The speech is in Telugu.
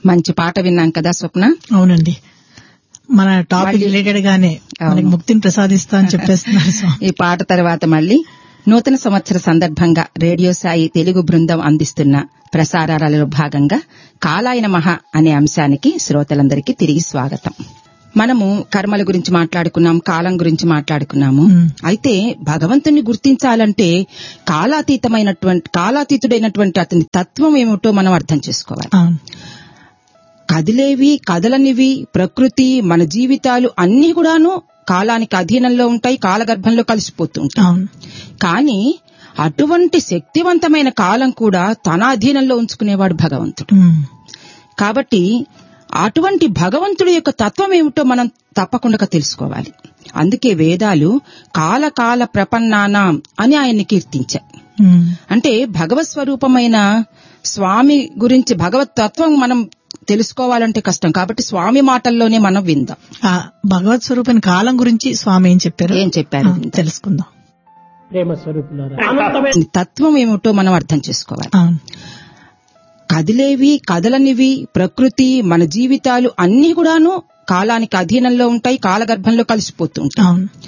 మంచి పాట విన్నాం కదా స్వప్న అవునండి మన టాపిక్ మళ్ళీ- రిలేటెడ్ గానే మనకి అవును. ముక్తిని ప్రసాదిస్తా అని చెప్పేస్తున్నారు స్వామి ఈ పాట తర్వాత మళ్ళీ నూతన సంవత్సర సందర్భంగా రేడియో సాయి తెలుగు బృందం అందిస్తున్న ప్రసారాలలో భాగంగా కాలాయన మహా అనే అంశానికి శ్రోతలందరికీ తిరిగి స్వాగతం మనము కర్మల గురించి మాట్లాడుకున్నాం కాలం గురించి మాట్లాడుకున్నాము మ్మ్. అయితే భగవంతుని గుర్తించాలంటే కాలాతీతమైనటువంటి కాలాతీతుడైనటువంటి అతని తత్వం ఏమిటో మనం అర్థం చేసుకోవాలి అవును కదిలేవి కదలనివి ప్రకృతి మన జీవితాలు అన్ని కూడాను కాలానికి అధీనంలో ఉంటాయి కాలగర్భంలో కలిసిపోతూ ఉంటాయి అవును కానీ అటువంటి శక్తివంతమైన కాలం కూడా తన అధీనంలో ఉంచుకునేవాడు భగవంతుడు ఉమ్. కాబట్టి అటువంటి భగవంతుడి యొక్క తత్వం ఏమిటో మనం తప్పకుండా తెలుసుకోవాలి అందుకే వేదాలు కాలకాల ప్రపన్నానాం అని ఆయన్ని కీర్తించాయి ఉమ్. అంటే భగవత్ స్వరూపమైన స్వామి గురించి భగవత్ తత్వం మనం తెలుసుకోవాలంటే కష్టం కాబట్టి స్వామి మాటల్లోనే మనం విందాం ఆ భగవత్ స్వరూపం కాలం గురించి స్వామి ఏం చెప్పారు ఏం చెప్పారు ఆ, తెలుసుకుందాం ప్రేమ స్వరూపులారా అనంతమైన తత్వం ఏమిటో మనం అర్థం చేసుకోవాలి అవును కదిలేవి కదలనివి ప్రకృతి మన జీవితాలు అన్ని కూడాను కాలానికి అధీనంలో ఉంటాయి కాలగర్భంలో కలిసిపోతూ ఉంటాయి అవును